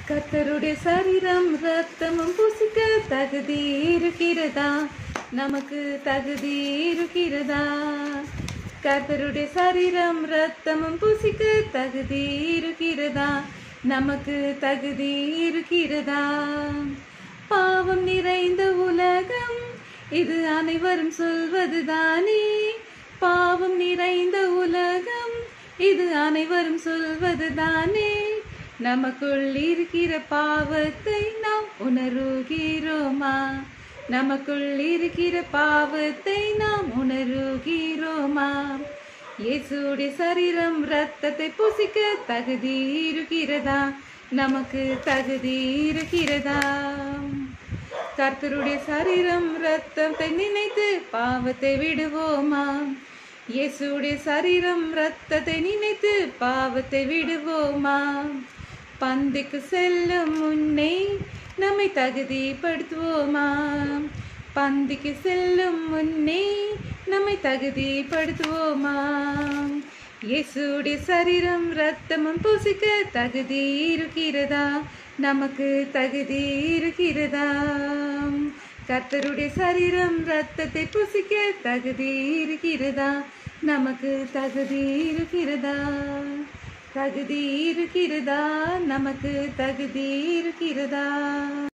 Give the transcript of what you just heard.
கர்த்தருடைய சரீரம் ரத்தமும் புசிக்க தகுதி இருக்கிறதா நமக்கு தகுதி இருக்கிறதா கர்த்தருடைய சரீரம் ரத்தமும் புசிக்க தகுதி இருக்கிறதா நமக்கு தகுதி இருக்கிறதா பாவம் நிறைந்த உலகம் இது அனைவரும் சொல்வதுதானே பாவம் நிறைந்த உலகம் இது அனைவரும் சொல்வதுதானே நமக்குள் இருக்கிற பாவத்தை நாம் உணருகிறோமா நமக்குள் இருக்கிற பாவத்தை நாம் உணருகிறோமா இயேசுடைய சரீரம் ரத்தத்தை புசிக்க தகுதி இருக்கிறதா நமக்கு தகுதி இருக்கிறதா கர்த்தருடைய சரீரம் ரத்தத்தை நினைத்து பாவத்தை விடுவோமா இயேசுடைய சரீரம் ரத்தத்தை நினைத்து பாவத்தை விடுவோமா பந்திக்கு செல்லும் முன்னே நம்மை தகுதிப்படுத்துவோமா பந்திக்கு செல்லும் முன்னே நம்மை தகுதிப்படுத்துவோமா இயேசுடைய சரீரம் ரத்தமும் புசிக்க தகுதி இருக்கிறதா நமக்கு தகுதி இருக்கிறதா கர்த்தருடைய சரீரம் ரத்தத்தை புசிக்க தகுதி இருக்கிறதா நமக்கு தகுதி இருக்கிறதா தகுதி இருக்கிறதா நமக்கு தகுதி இருக்கிறதா